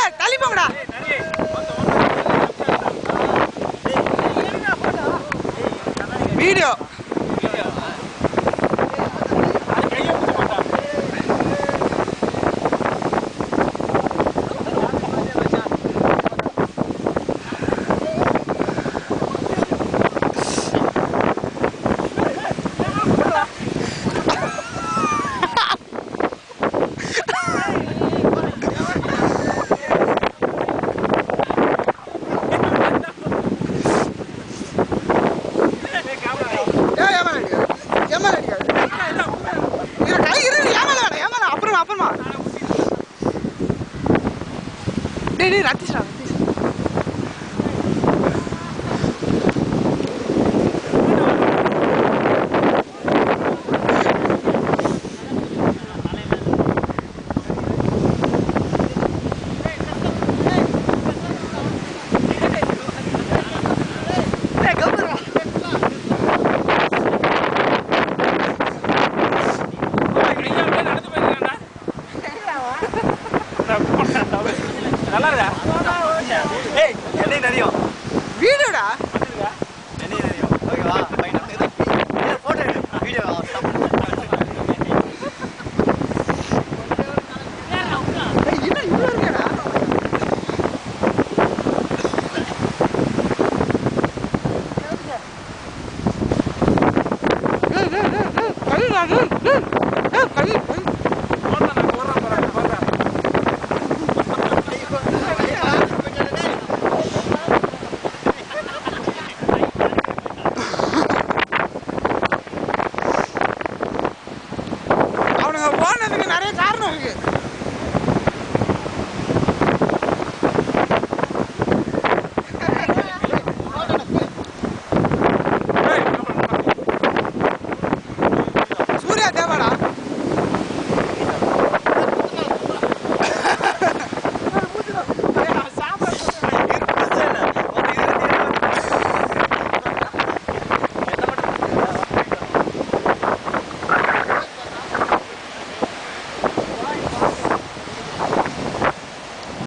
தள்ளி போங்கடா வீடியோ ஏய், ஏன் மேல அடிக்காத? ஏன் மேல அடிக்காத? இரு, கை இரு, ஏன் மேல வேணாம், ஏன் மேல? அப்புறமா, அப்புறமா. டேய், டேய், ரத்தீஷ்டா, ரத்தீஷ். டேய், கவுத்துருடா. நல்லா இருக்கா ஏய் என்னை தெரியும் வீடியோடா என்னை தெரியும் ஓகேவா பையன் நமக்கு போட்டோ எடு வீடியோ டேய், என்ன இவ்வளவு இருக்கேடா? டேய், டேய், டேய், டேய், கழுவுடா, டேய், டேய். டேய், கழுவு, கழுவு. அவனுங்க போனதுக்கு நிறைய காரணம் இருக்கு